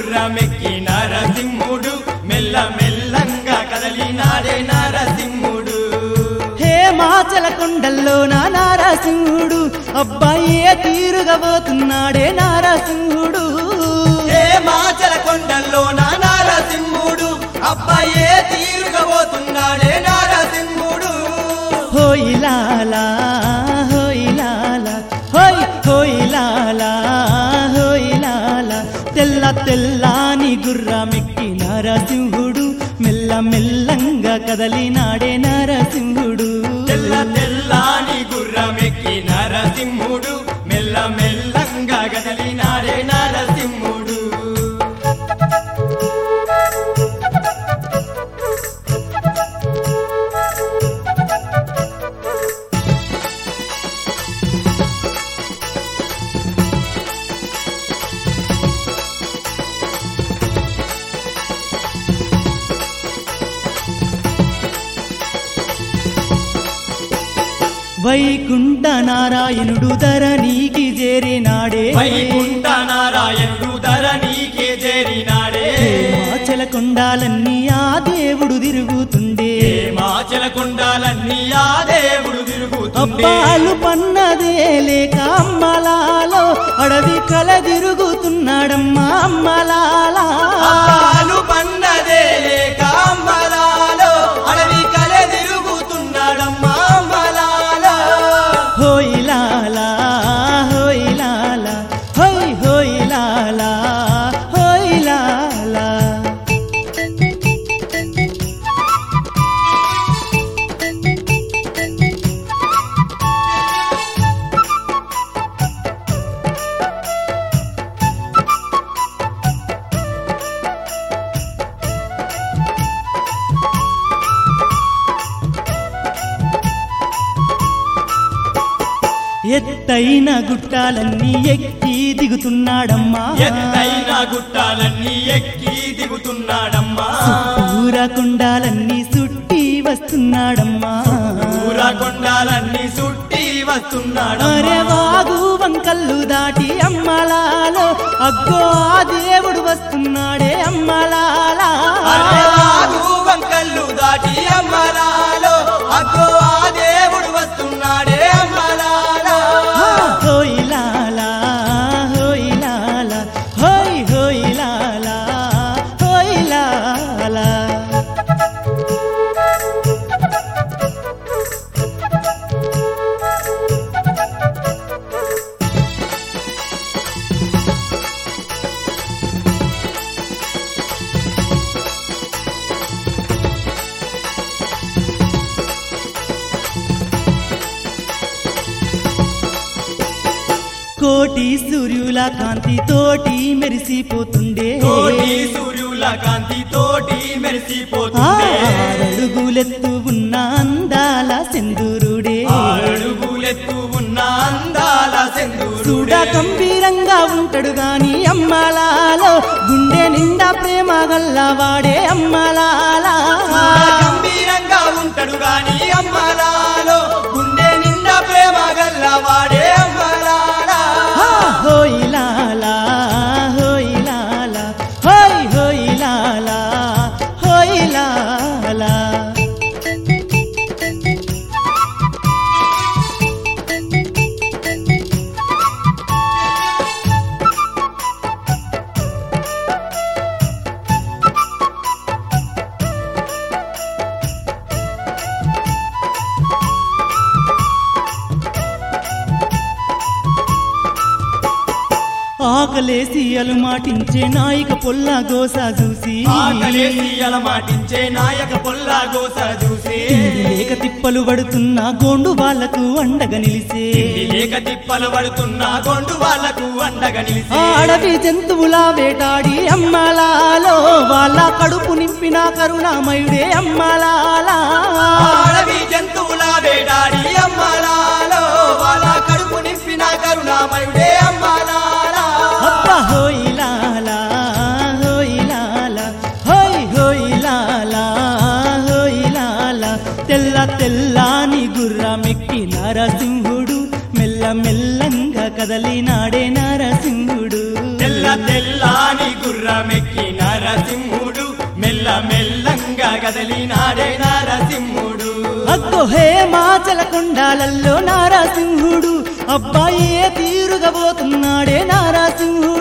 గుర్రమెక్కి నరసింహుడు మెల్ల మెల్లంగా కదలినాడే నరసింహుడు హే మాచల కొండల్లో నా నారసింహుడు అబ్బాయే తీరుగా పోతున్నాడే నారసింహుడు ఏ మాచల కొండల్లో నా నరసింహుడు అబ్బాయే తీరుగా పోతున్నాడే నరసింహుడు హోయ్ లాలా హోయ్ లాలా హోయ్ హోయ్ లాలా హోయ్ లాలా తెల్ల తెల్లాని గుర్రమెక్కి నరసింహుడు మెల్ల మెల్లంగా కదలినాడే నరసింహుడు తెల్ల తెల్లాని గుర్రమెక్కి నరసింహుడు మెల్ల మెల్లంగా కదలినాడే నరసింహుడు వైకుంఠ నారాయణుడు ధరణికి చేరినాడే వైకుంఠ నారాయణుడు ధరణికే చేరినాడే మాచల కొండాలన్నీ ఆ దేవుడు తిరుగుతుండే మాచల కొండాలన్నీ ఆ దేవుడు తిరుగుతుండే అబ్బాలు పన్నదే లేక అమ్మలాలో అడవి కల తిరుగుతున్నాడమ్మా అమ్మలాలా అప్పాలు పన్నదే లేక అమ్మలాలో అడవి కలె తిరుగుతున్నాడమ్మా అమ్మలాలో హోయ్ లాలా హోయ్ లాలా హోయ్ హోయ్ లాలా హోయ్ లాలా ఎత్తైన గుట్టాలన్నీ ఎక్కి దిగుతున్నాడమ్మా ఎత్తైన గుట్టాలన్నీ ఎక్కి దిగుతున్నాడమ్మా ఊర కొండాలన్నీ సుట్టి వస్తున్నాడమ్మా ఊర కొండాలన్నీ సుట్టి వస్తున్నాడమ్మా అరే వాగు వంకల్లు దాటి అమ్మలాలో అగ్గో ఆ దేవుడు వస్తున్నాడే అమ్మలాలా అరే వాగు వంకల్లు దాటి అమ్మలాలో అగ్గో ఆ దేవుడు వస్తున్నాడే అమ్మలాలో హోయ్ లాలా హోయ్ లాలా హోయ్ హోయ్ లాలా హోయ్ లాలా కోటి సూర్యుల కాంతి తోటి మెరిసిపోతుండే తోటి సూర్యుల కాంతి తోటి మెరిసిపోతుండే అడుగులెత్తు ఉన్న అందాల సెందురుడే అడుగులెత్తు ఉన్న అందాల చూడ సెందురుడే గంభీరంగా ఉంటాడు గాని అమ్మలాలో గుండె నిండా ప్రేమ గల్లవాడే అమ్మలాలా గంభీరంగా ఉంటాడు గాని అమ్మలాలో గుండె నిండా ప్రేమ గల్లవాడే అమ్మలాలా హా, హోయ్ లాలా హోయ్ లాలా హోయ్ హోయ్ లాలా హోయ్ లాలా ఆకలేసి అలుమాటించే నాయిక పొల్ల గోస చూసి ఆకలేసి అలమాటించే నాయక పొల్లా గోస చూసి తిండి లేక తిప్పలు పడుతున్న గోండు వాళ్లకు అండగా నిలిసే తిండి లేక తిప్పలు పడుతున్న గొండు వాళ్లకు అండగా నిలిసి ఆ అడవి జంతువుల వేటాడి అమ్మలాలో వాళ్ళ కడుపు నింపిన కరుణామయుడే అమ్మలాలా అడవి జంతువుల వేటాడి అమ్మలాలో వాళ్ళ కడుపు నింపిన కరుణామయుడే అమ్మలాలా అబ్బా హోయ్ లాలా హోయ్ లాలా హోయ్ హోయ్ లాలా హోయ్ లాలా తెల్ల తెల్లాని గుర్రమెక్కి నరసింహుడు మెల్ల మెల్లంగా కదలినాడే నరసింహుడు తెల్ల తెల్లాని గుర్ర గుర్రమెక్కి నరసింహుడు మెల్ల మెల్లంగా కదలినాడే నరసింహుడు అగ్గో హే మాచల కొండాలల్లో నారాసింహుడు అబ్బాయే తీరుగా పోతున్నాడే నారాసింహుడు